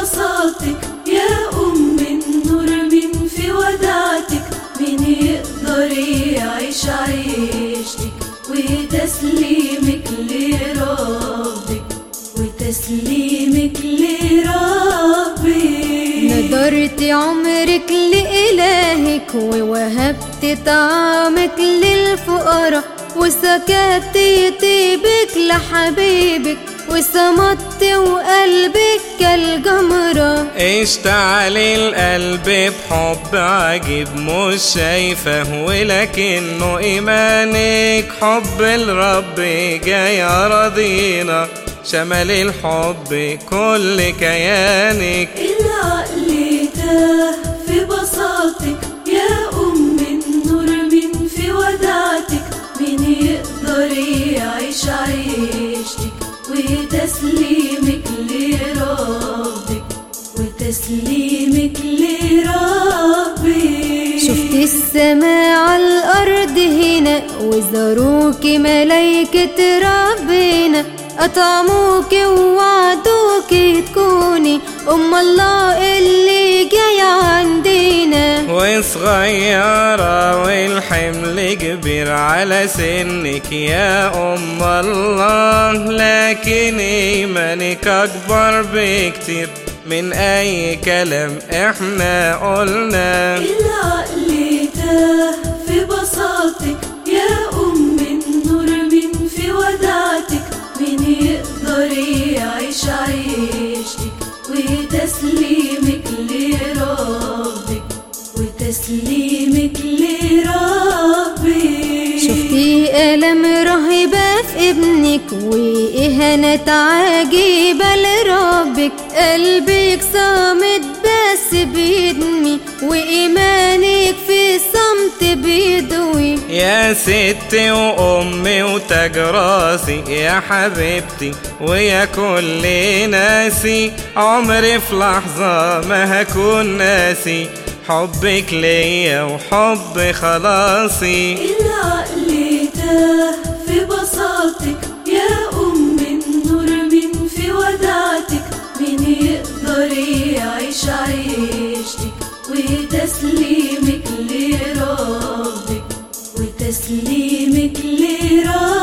بساطتك يا أم النور من في ودعتك مين يقدر يعيش عيشتك وتسليمك لربك وتسليمك لربك نذرت عمرك لإلهك ووهبت طعامك للفقراء وسكت طيبك لحبيبك وصمت وقلبك كالجمرة اشتعل القلب بحب عجيب مش شايفه ولكنه ايمانك حب الرب جاي راضينا شمل الحب كل كيانك العقل تاه في بساطتك يا أم النور من في ودعتك مين يقدر يعيش عيشتك وتسليمك لربك وتسليمك لربك شفت السماء على الأرض هنا وزاروك ملايكة ربنا أطعموك ووعدوك تكوني أم الله اللي جاي عندنا وصغيرة والحمل كبير على سنك يا أم الله لكن إيمانك أكبر بكتير من أي كلام إحنا قلنا العقل تاه في بساطتك يا أم النور من في ودعتك مين يقدر يعيش عيشتك وتسليمك لربك وتسليمك لربك شفتي ألم رهيبة في ابنك وإهانة عجيبة لربك قلبك صامت بس بيدمي وإيمانك في الصمت بيدوي يا ستي وأمي وتاج راسي يا حبيبتي ويا كل ناسي عمري في لحظة ما هكون ناسي حبك ليا وحب خلاصي العقل تاه في بساطتك يا أم النور من في ودعتك مين يقدر يعيش عيشتك وتسليمك لربك وتسليمك لربك